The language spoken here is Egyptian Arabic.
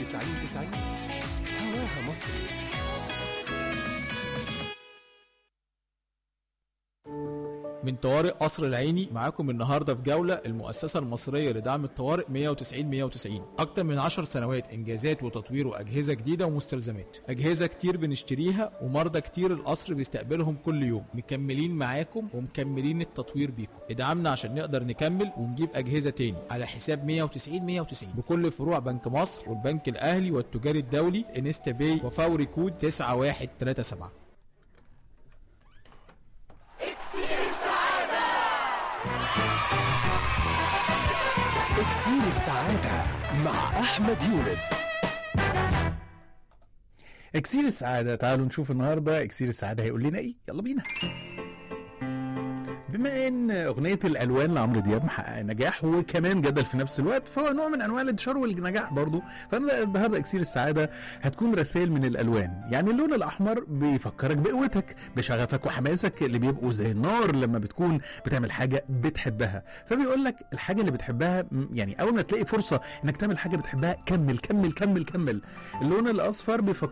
90 90 هواها مصري من طوارئ قصر العيني معاكم النهارده في جوله المؤسسه المصريه لدعم الطوارئ 190 190 اكتر من 10 سنوات انجازات وتطوير واجهزه جديده ومستلزمات اجهزه كتير بنشتريها ومرضى كتير القصر بيستقبلهم كل يوم مكملين معاكم ومكملين التطوير بيكم ادعمنا عشان نقدر نكمل ونجيب اجهزه تاني على حساب 190 190 بكل فروع بنك مصر والبنك الاهلي والتجاري الدولي انستا باي وفوري كود 9137 اكسير السعادة مع أحمد يونس اكسير السعادة تعالوا نشوف النهاردة اكسير السعادة هيقول لنا ايه يلا بينا بما ان اغنية الالوان لعمرو دياب محققة نجاح وكمان جدل في نفس الوقت فهو نوع من انواع الانتشار والنجاح برضو فانا النهارده اكسير السعادة هتكون رسائل من الالوان يعني اللون الاحمر بيفكرك بقوتك بشغفك وحماسك اللي بيبقوا زي النار لما بتكون بتعمل حاجة بتحبها فبيقول لك الحاجة اللي بتحبها م- يعني اول ما تلاقي فرصة انك تعمل حاجة بتحبها كمل كمل كمل كمل اللون الاصفر بيفكر